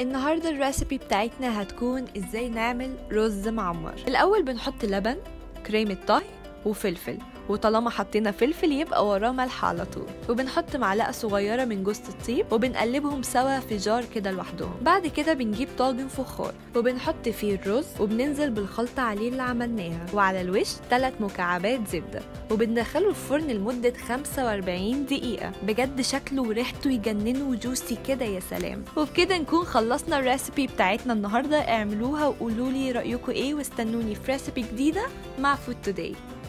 النهاردة الريسبي بتاعتنا هتكون ازاي نعمل رز معمر الأول بنحط لبن كريمة طهي وفلفل وطالما حطينا فلفل يبقى وراه ملح على طول وبنحط معلقة صغيرة من جوز الطيب وبنقلبهم سوا في جار كده لوحدهم بعد كده بنجيب طاجن فخار وبنحط فيه الرز وبننزل بالخلطة عليه اللي عملناها وعلى الوش 3 مكعبات زبدة وبندخله الفرن لمدة 45 دقيقة بجد شكله وريحته يجننوا وجوسي كده يا سلام وبكده نكون خلصنا الريسبي بتاعتنا النهاردة اعملوها وقولوا لي رأيكم ايه واستنوني في ريسبي جديدة مع فود توداي